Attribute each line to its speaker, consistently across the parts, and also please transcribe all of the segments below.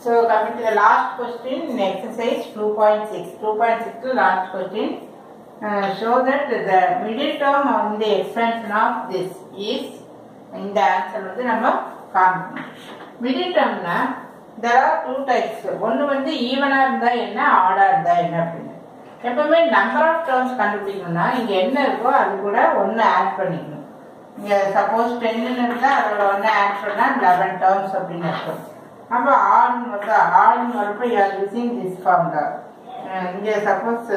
Speaker 1: So coming to the last question in exercise 2.6. 2.6 last question. Uh, show that the middle term on the expansion of this is இந்த answer வந்து நம்ம காமிக்கணும் middle டேர்ம்னா there are two types ஒன்று வந்து ஈவனாக இருந்தால் என்ன ஆடாக இருந்தால் என்ன அப்படின்னு எப்பவுமே நம்பர் ஆஃப் டேர்ம்ஸ் கண்டுபிடிக்கணும்னா இங்கே என்ன இருக்கோ அது கூட ஒன்று ஆட் பண்ணிக்கணும் இங்கே சப்போஸ் டென்னு இருந்தால் அதோட ஒன்று ஆட் பண்ணால் லெவன் டேர்ம்ஸ் அப்படின்னு இருக்கும் அப்போ ஆடுன்னு வருதா ஆடுன்னு வரப்போ யூஆர் யூசிங் திஸ் ஃபார்ம் தான் இங்கே சப்போஸ்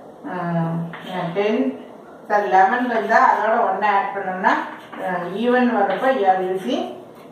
Speaker 1: டென் சார் லெவன் இருந்தால் அதோட ஒன்று ஆட் பண்ணோம்னா ஈவன் வரப்போ யூஆர் யூசிங்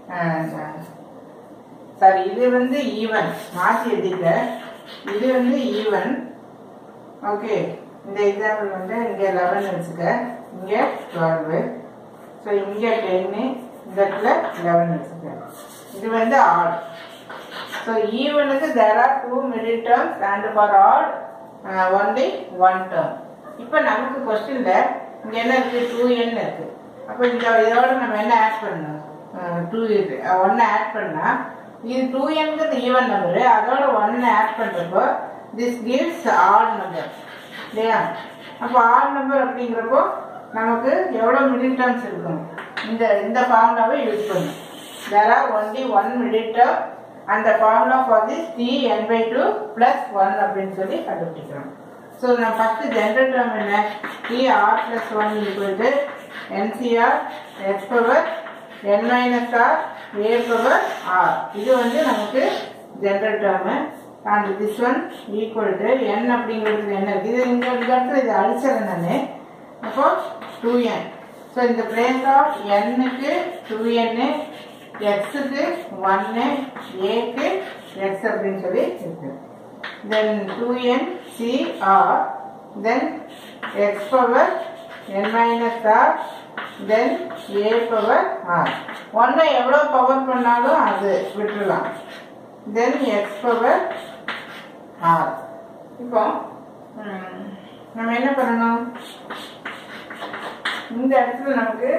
Speaker 1: சாரி இது வந்து ஈவன் மாற்றி எழுதிக்க இது வந்து ஈவன் ஓகே இந்த எக்ஸாம்பிள் வந்து இங்கே லெவன் வச்சுக்க இங்கே டுவெல்வு ஸோ இங்கே டென்னு இந்த இடத்துல லெவன் வச்சுக்க இது வந்து ஆட் ஸோ ஈவனுக்கு there are two middle terms and for odd only one term இப்போ நமக்கு கொஸ்டினில் இங்கே என்ன இருக்குது டூ என் இருக்குது அப்போ இந்த இதோட நம்ம என்ன ஆட் பண்ணணும் டூ இது ஒன்று ஆட் பண்ணால் இது டூ என்கிறது ஈவன் நம்பரு அதோட ஒன்று ஆட் பண்ணுறப்போ திஸ் கிவ்ஸ் ஆட் நம்பர் இல்லையா அப்போ ஆட் நம்பர் அப்படிங்கிறப்போ நமக்கு எவ்வளோ மிடில் டேர்ம்ஸ் இருக்கும் இந்த இந்த ஃபார்முலாவை யூஸ் பண்ணும் there are only one middle term அந்த formula for this T N by two plus one அப்படின்னு சொல்லி கண்டுபிடிக்கிறோம் ஸோ நம்ம ஃபஸ்ட்டு ஜென்ரல் டேர்ம் என்ன T R plus one equal to NCR X power N minus R A power R இது வந்து நமக்கு general term and this one equal to N அப்படிங்கிறது என்ன இது இந்த இடத்துல இது அடிச்சிடறேன் நான் அப்போ டூ என் ஸோ இந்த பிளேஸ் ஆஃப் எண்ணுக்கு டூ என்னு எக்ஸுக்கு ஒன்று ஏக்கு எக்ஸ் அப்படின்னு சொல்லி இருக்கு then two N C R then X power N minus R then A power R ஒன்றை எவ்வளோ பவர் பண்ணாலும் அது விட்டுடலாம் தென் எக்ஸ் பவர் ஆர் இப்போ நம்ம என்ன பண்ணணும் இந்த இடத்துல நமக்கு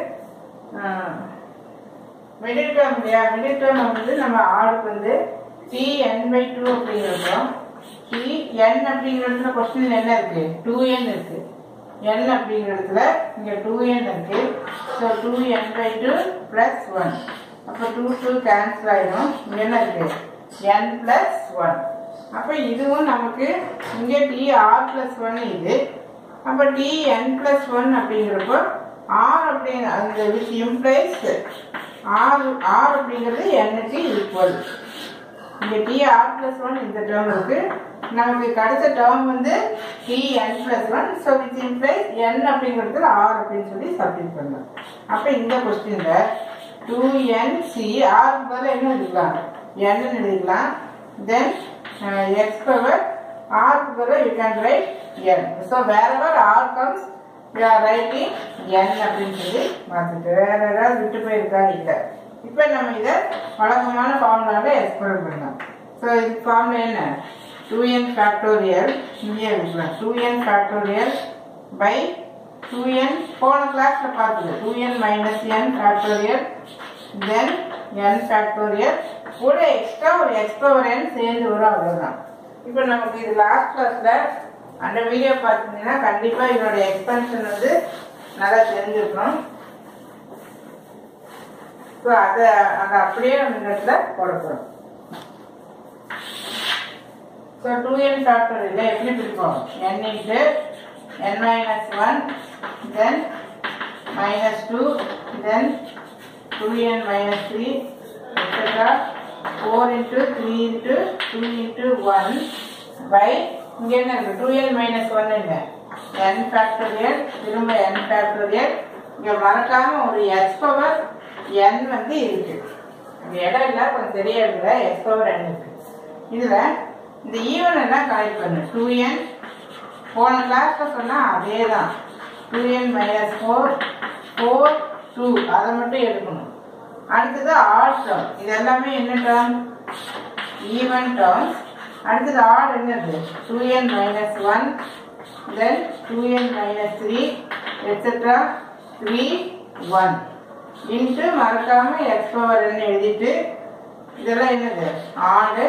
Speaker 1: மிடில் டேர்ம் இல்லையா மிடில் டேர்ம் வந்து நம்ம ஆளுக்கு வந்து டி என் பை டூ அப்படிங்கிறோம் டி என் அப்படிங்கிற இடத்துல கொஸ்டின் என்ன இருக்கு டூ என் இருக்கு என் அப்படிங்கிற இடத்துல இங்கே டூ என் இருக்கு so two N by two plus one அப்போ டூ டூ கேன்சல் ஆயிடும் இங்கே என்ன இருக்கு என் ப்ளஸ் ஒன் அப்போ இதுவும் நமக்கு இங்கே டி ஆர் ப்ளஸ் ஒன் இது அப்போ டி என் ப்ளஸ் ஒன் அப்படிங்கிறப்போ ஆர் அப்படிங்கிற அந்த விச் இம்ப்ளைஸ் ஆர் ஆர் அப்படிங்கிறது எண்ணுக்கு ஈக்குவல் இங்கே டி ஆர் ப்ளஸ் ஒன் இந்த டேர்ம் இருக்கு நமக்கு கிடைச்ச டேர்ம் வந்து T N plus one so which implies N அப்படிங்கிறது ஆர் அப்படின்னு சொல்லி சப்மிட் பண்ணலாம் அப்போ இந்த கொஸ்டினில் டூ என் சி ஆர் பதில் என்ன எழுதிக்கலாம் என் எழுதிக்கலாம் தென் எக்ஸ் பவர் ஆர் பதில் you can write N so wherever R comes you are writing N அப்படின்னு சொல்லி மாற்றிட்டு வேற ஏதாவது விட்டு போயிருக்கா இல்லை இப்போ நம்ம இதை வழக்கமான ஃபார்முலாவில் எக்ஸ்பிளைன் பண்ணலாம் ஸோ இது ஃபார்முலா என்ன டூ என் ஃபேக்டோரியல் இங்கே இருக்கலாம் two N factorial by two N போன கிளாஸில் பார்த்தது two N minus N factorial then N factorial கூட எக்ஸ்ட்ரா ஒரு எக்ஸ் பவர் என் சேர்ந்து வரும் அவ்வளோதான் இப்போ நமக்கு இது லாஸ்ட் கிளாஸில் அந்த வீடியோ பார்த்தீங்கன்னா கண்டிப்பாக இதோட எக்ஸ்பென்ஷன் வந்து நல்லா தெரிஞ்சிருக்கணும் ஸோ அதை அதை அப்படியே நம்ம இந்த இடத்துல போடப்படும் ஸோ டூ என் ஃபேக்டர் இல்லை எப்படி பிடிப்போம் N into N minus one then minus two then two N minus three etcetera four into three into two into one by இங்கே என்ன இருக்கு டூ என் மைனஸ் ஒன் இல்லை என் ஃபேக்டோரியல் திரும்ப என் ஃபேக்டோரியல் இங்கே மறக்காம ஒரு எக்ஸ் பவர் என் வந்து இருக்கு அந்த இடம் இல்லை கொஞ்சம் தெரியாது எக்ஸ் பவர் என் இருக்கு இதில் இந்த ஈவன் எல்லாம் கலெக்ட் பண்ணு டூ என் போன கிளாஸ்ல சொன்னால் அதே தான் two N minus four four two அதை மட்டும் எடுக்கணும் அடுத்தது ஆட் டேர்ம் இது எல்லாமே என்ன டேர்ம் ஈவன் டேர்ம்ஸ் அடுத்தது ஆட் என்னது two N minus one then two N minus three etcetera three one into மறக்காம எக்ஸ் பவர் எழுதிட்டு இதெல்லாம் என்னது ஆடு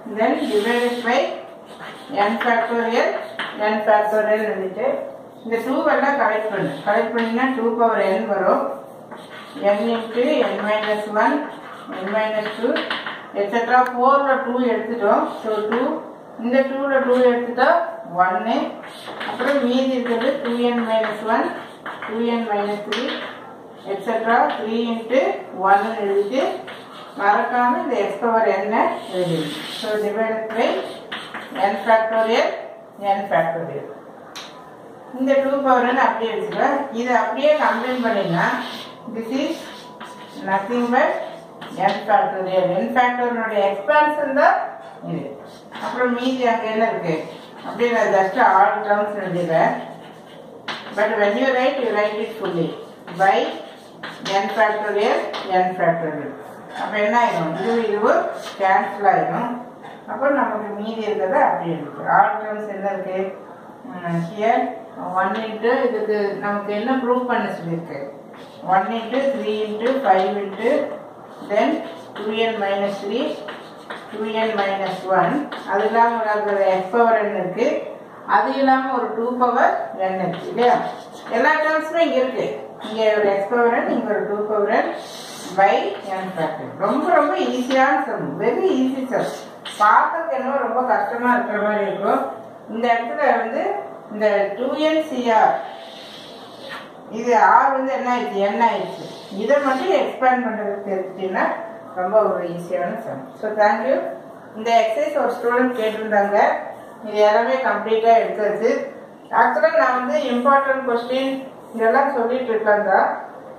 Speaker 1: then divided by n factorial n factorial வந்துட்டு இந்த டூ எல்லாம் கலெக்ட் பண்ணு கலெக்ட் பண்ணினா டூ பவர் n வரும் n into n minus one n minus two etcetera ஃபோரில் டூ எடுத்துட்டோம் ஸோ டூ இந்த டூவில் டூ எடுத்துட்டா ஒன்று அப்புறம் மீதி இருக்கிறது two N minus one two N minus three etcetera three into ஒன்னு எழுதிட்டு மறக்காம இந்த எக்ஸ் பவர் என்ன எழுதி so divided by n factorial n factorial இந்த டூ பவர்னு அப்படியே வச்சுக்க இதை அப்படியே கம்பைன் பண்ணினா this is nothing but n factorial n ஃபேக்டோரியனுடைய எக்ஸ்பான்ஷன் தான் இது அப்புறம் மீதி அங்கே என்ன இருக்கு அப்படியே நான் ஜஸ்ட் ஆல் டேர்ம்ஸ் எழுதிடுறேன் but when you write you write it fully by n factorial n factorial அப்போ என்ன ஆயிடும் இது இதுவும் கேன்சல் ஆயிடும் அப்போ நமக்கு மீதி இருக்கிறத அப்படி இருக்கு ஆல் டேர்ம்ஸ் என்ன இருக்கு ஹியர் ஒன் இன்ட்டு இதுக்கு நமக்கு என்ன ப்ரூவ் பண்ண சொல்லியிருக்கு one into three into five into then two N minus three two N minus one அது இல்லாமல் இருக்கிற எக்ஸ் பவர் என் இருக்கு அது இல்லாமல் ஒரு டூ பவர் என் இருக்கு இல்லையா எல்லா டேர்ம்ஸுமே இங்கே இருக்கு இங்கே ஒரு எக்ஸ் பவர் என் இங்கே ஒரு two power N by N factor ரொம்ப ரொம்ப ஈஸியான சம் வெரி ஈஸி சம் பார்க்கறதுக்கு என்னவோ ரொம்ப கஷ்டமா இருக்கிற மாதிரி இருக்கும் இந்த இடத்துல வந்து இந்த டூ என் சிஆர் இது ஆர் வந்து என்ன ஆயிடுச்சு என்ன ஆயிடுச்சு இதை மட்டும் எக்ஸ்பேண்ட் பண்ணுறதுக்கு தெரிஞ்சுட்டீங்கன்னா ரொம்ப ஒரு ஈஸியான சம் ஸோ தேங்க்யூ இந்த எக்ஸசைஸ் ஒரு ஸ்டூடெண்ட் கேட்டிருந்தாங்க இது எல்லாமே கம்ப்ளீட்டாக எடுத்தாச்சு ஆக்சுவலாக நான் வந்து இம்பார்ட்டன்ட் கொஸ்டின் இதெல்லாம் சொல்லிட்டு இருக்கேன் தான்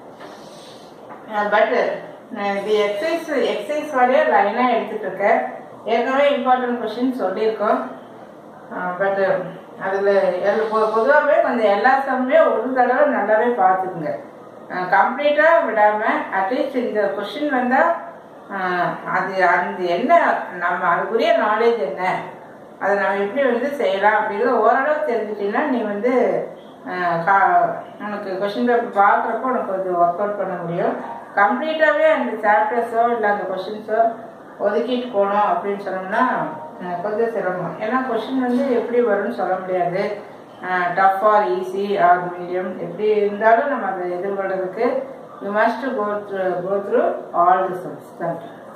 Speaker 1: பட் இது எக்ஸசைஸ் எக்ஸசைஸ் வரையே லைனாக எடுத்துட்டு இருக்கேன் ஏற்கனவே இம்பார்ட்டன்ட் கொஸ்டின் சொல்லியிருக்கோம் பட் அதில் பொதுவாகவே கொஞ்சம் எல்லா சம்மே ஒரு தடவை நல்லாவே பார்த்துக்குங்க கம்ப்ளீட்டாக விடாமல் அட்லீஸ்ட் இந்த கொஷின் வந்தால் அது அந்த என்ன நம்ம அதுக்குரிய நாலேஜ் என்ன அதை நம்ம எப்படி வந்து செய்யலாம் அப்படிங்கிறது ஓரளவு தெரிஞ்சிட்டிங்கன்னா நீ வந்து உனக்கு கொஷின் பேப்பர் பார்க்குறப்போ உனக்கு கொஞ்சம் ஒர்க் அவுட் பண்ண முடியும் கம்ப்ளீட்டாகவே அந்த சாப்டர்ஸோ இல்லை அந்த கொஷின்ஸோ ஒதுக்கிட்டு போனோம் அப்படின்னு சொன்னோம்னா கொஞ்சம் சிரமம் ஏன்னா கொஷின் வந்து எப்படி வரும்னு சொல்ல முடியாது tough or easy or medium எப்படி இருந்தாலும் நம்ம அதை எதிர்கொள்றதுக்கு you must go through go through all the sums thank you